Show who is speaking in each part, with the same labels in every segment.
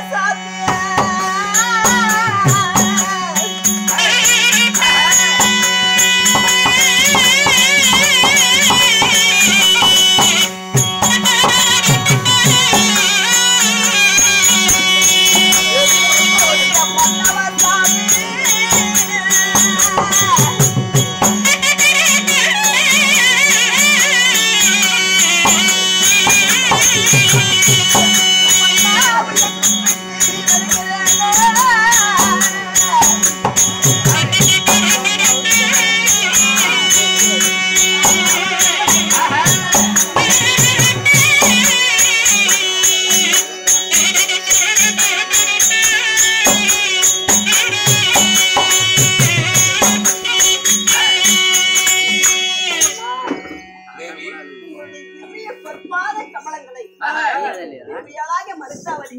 Speaker 1: தேவி
Speaker 2: நிறைய பொற்பாத கமலங்களை தேவியாளாக மறுத்தாவதி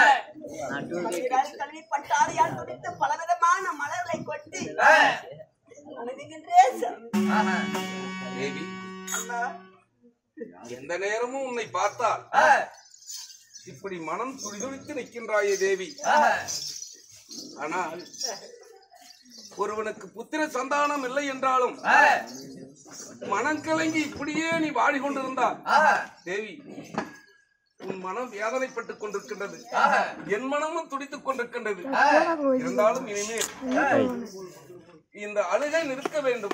Speaker 2: கல்வி பட்டாரியால் துடித்து பலவிதமான மலர்களை கொட்டி அணுகுகின்றேன் சாமி.
Speaker 1: தேவி
Speaker 2: அண்ணா,
Speaker 1: எந்த நேரமும் உன்னை பார்த்தால் இப்படி மனம் துடிதுடித்து நிற்கின்றாயே தேவி ஆனால் ஒருவனுக்கு புத்திர சந்தானம் இல்லை என்றாலும் மனம் கலங்கி இப்படியே நீ வாடிக்கொண்டிருந்தால் தேவி உன் மனம் வேதனைப்பட்டுக் கொண்டிருக்கின்றது என் மனமும் துடித்துக் கொண்டிருக்கின்றது இருந்தாலும் இனிமேல் இந்த அழுகை நிற்க வேண்டும்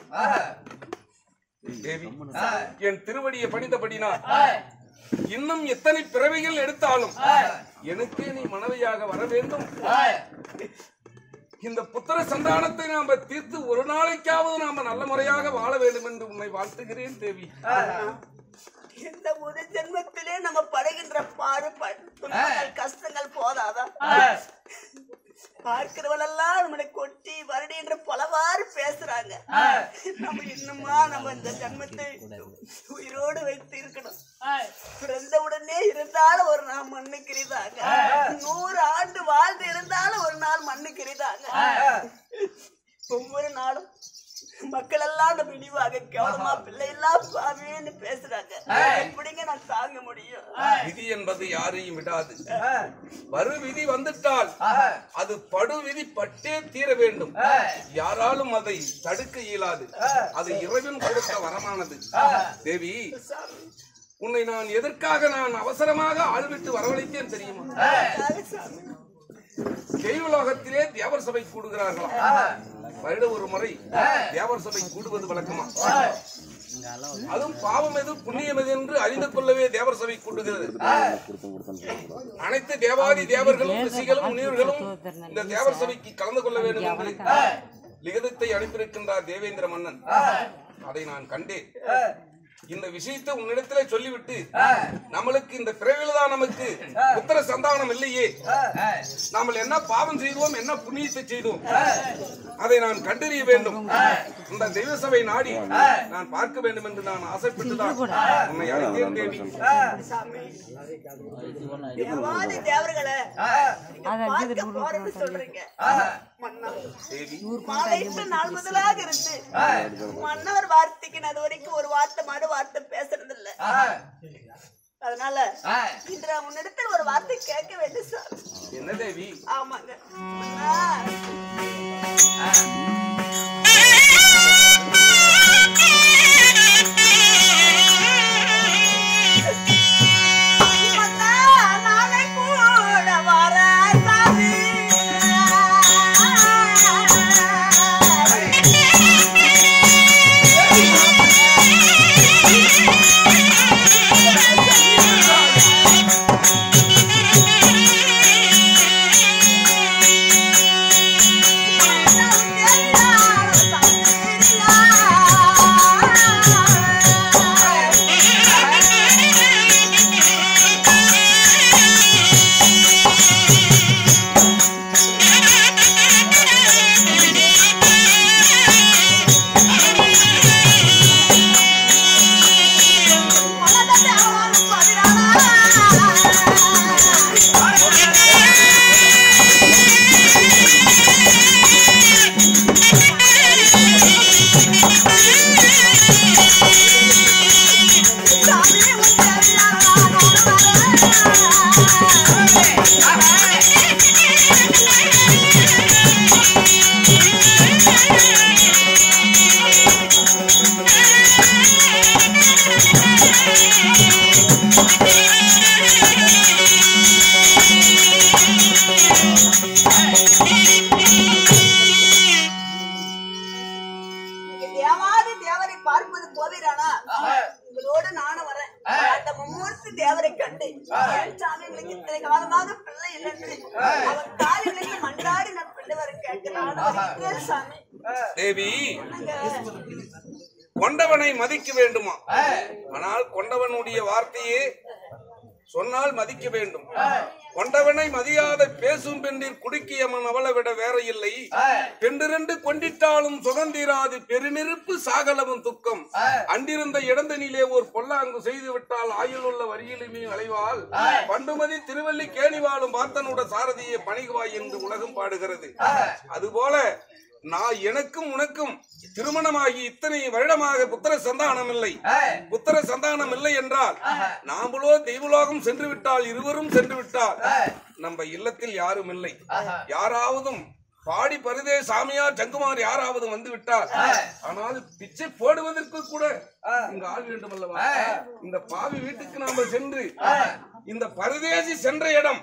Speaker 1: தேவி என் திருவடியை பணிந்தபடினால் இன்னும் எத்தனை பிறவிகள் எடுத்தாலும் எனக்கே நீ மனைவியாக வர வேண்டும் இந்த புத்திர சந்தானத்தை நாம தீர்த்து ஒரு நாளைக்காவது நாம நல்ல முறையாக வாழ வேண்டும் என்று உன்னை வாழ்த்துகிறேன் தேவி
Speaker 2: இந்த ஒரு ஜென்மத்திலே நம்ம படுகின்ற பாடு ப- துன்பங்கள் கஷ்டங்கள் போதாதா பார்க்கிறவளெல்லாம் நம்மளை கொட்டி வருடி என்று பலவாறு பேசுறாங்க நம்ம இன்னுமா நம்ம இந்த ஜென்மத்தை உயிரோடு வைத்து இருக்கணும் பிறந்த உடனே இருந்தாலும் ஒரு நாள் மண்ணு கிரிதாங்க நூறு ஆண்டு வாழ்ந்து இருந்தாலும் ஒரு நாள் மண்ணு கிரிதாங்க ஒவ்வொரு நாளும் மக்கள் எல்லாம் நம்ம இழிவாக கேவலமா பிள்ளை எல்லாம் பாவேன்னு பேசுறாங்க எப்படிங்க நான் தாங்க முடியும்
Speaker 1: விதி என்பது யாரையும் விடாது வரு விதி வந்துட்டால் அது படு விதி பட்டே தீர வேண்டும் யாராலும் அதை தடுக்க இயலாது அது இறைவன் கொடுத்த வரமானது தேவி உன்னை நான் எதற்காக நான் அவசரமாக ஆள்விட்டு வரவழைத்தேன் தெரியுமா
Speaker 2: அதுக்காக சாமி.
Speaker 1: தெய்வலோகத்திலே தேவர் சபை கூடுகிறார்களாம் வருட ஒரு முறை தேவர் சபை கூடுவது வழக்கமா அதுவும் பாவம் எது புண்ணியம் எது என்று அறிந்து கொள்ளவே தேவர் சபை கூடுகிறது அனைத்து தேவாதி தேவர்களும் ரிஷிகளும் முனிவர்களும் இந்த தேவர் சபைக்கு கலந்து கொள்ள வேண்டும் என்று லிகதத்தை அனுப்பியிருக்கின்றார் தேவேந்திர மன்னன் அதை நான் கண்டேன் இந்த விஷயத்தை உன்னிடத்திலே சொல்லிவிட்டு நம்மளுக்கு இந்த பிறவில தான் நமக்கு புத்திர சந்தானம் இல்லையே நாம் என்ன பாவம் செய்தோம் என்ன புண்ணியத்தை செய்தோம் அதை நான் கண்டறிய வேண்டும் இந்த தெய்வ சபை நாடி நான் பார்க்க வேண்டும் என்று நான் ஆசைப்பட்டுதான் உன்னை அழைத்தேன் தேவி
Speaker 2: சாமி தேவாதி தேவர்களை நீங்க பார்க்க போறேன்னு சொல்றீங்க மன்னா
Speaker 1: தேவி
Speaker 2: மாலையிட்ட நாள் முதலாக இருந்து மன்னவர் வார்த்தைக்கு நான் இது வரைக்கும் ஒரு வார்த்தை மறு வார்த்தை பேசுறது இல்ல அதனால இன்று நான் உன்னிடத்தில் ஒரு வார்த்தை கேட்க வேண்டும் சார்
Speaker 1: என்ன தேவி
Speaker 2: ஆமாங்க மன்னா, மன்னா, நாளை கூட வர சாமி. மன்னா, நீங்க தேவாதி தேவரை பார்ப்பது போவீரானா உங்களோட நானும் வரேன் அந்த மும்மூர்த்தி தேவரை கண்டு என் சாமிகளுக்கு இத்தனை காலமாக பிள்ளை இல்லைன்னு அவர் காலிலிருந்து மன்றாடி நான் பிள்ளை வர கேட்கிறேன் சாமி
Speaker 1: தேவி
Speaker 2: என்னங்க?
Speaker 1: கொண்டவனை மதிக்க வேண்டுமா ஆனால் கொண்டவனுடைய வார்த்தையே சொன்னால் மதிக்க வேண்டும் கொண்டவனை மதியாத பேசும் பெண்டில் குடுக்கியமன் அவளை விட வேற இல்லை பெண்டிரண்டு கொண்டிட்டாலும் சுகந்தீராது பெருநெருப்பு சாகலமும் துக்கம் அண்டிருந்த இடந்தனிலே ஒரு பொல்லாங்கு செய்து விட்டால் ஆயுளுள்ள வரியிலுமே அலைவாள் பண்டுமதி திருவள்ளி கேணி வாழும் பார்த்தனோட சாரதியை பணிகுவாய் என்று உலகம் பாடுகிறது அதுபோல நான் எனக்கும் உனக்கும் திருமணமாகி இத்தனை வருடமாக புத்திர சந்தானம் இல்லை புத்திர சந்தானம் இல்லை என்றால் நாமளோ தெய்வலோகம் சென்று விட்டால் இருவரும் சென்று விட்டால் நம்ம இல்லத்தில் யாரும் இல்லை யாராவதும் பாடி பரிதே சாமியார் ஜங்குமார் யாராவது வந்து விட்டால் ஆனால் பிச்சை போடுவதற்கு கூட இங்க ஆள் வேண்டும் அல்லவா இந்த பாவி வீட்டுக்கு நாம சென்று இந்த பரதேசி சென்ற இடம்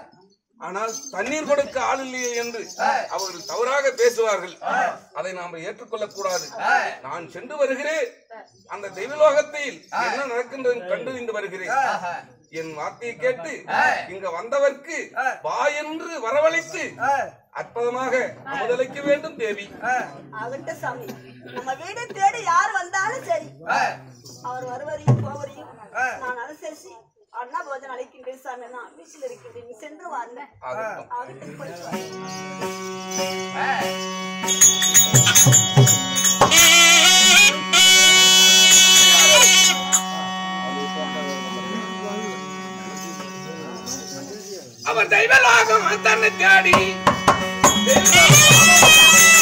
Speaker 1: ஆனால் தண்ணீர் கொடுக்க ஆள் இல்லையே என்று அவர்கள் தவறாக பேசுவார்கள் அதை நாம ஏற்றுக்கொள்ளக் கூடாது நான் சென்று வருகிறேன் அந்த தெய்வலோகத்தில் என்ன நடக்கின்றது கண்டு இங்கு வருகிறேன் என் வார்த்தையை கேட்டு இங்க வந்தவர்க்கு வா என்று வரவழைத்து அற்புதமாக அமுதளிக்க வேண்டும் தேவி
Speaker 2: ஆகட்டும் சாமி நம்ம வீடு தேடி யார் வந்தாலும் சரி அவர் வருவரையும் போவரையும் நான் அனுசரிச்சு அண்ணா போஜனம் அழைக்கின்றேன் சாமி நான் ஆபீஸ்ல இருக்கின்றேன் நீ சென்று வாங்க
Speaker 1: ஆகட்டும்.
Speaker 2: ஆகட்டும் போயிட்டு வாங்க.
Speaker 1: அவர் தெய்வலோகம் தன்னை தேடி தெய்வலோகம்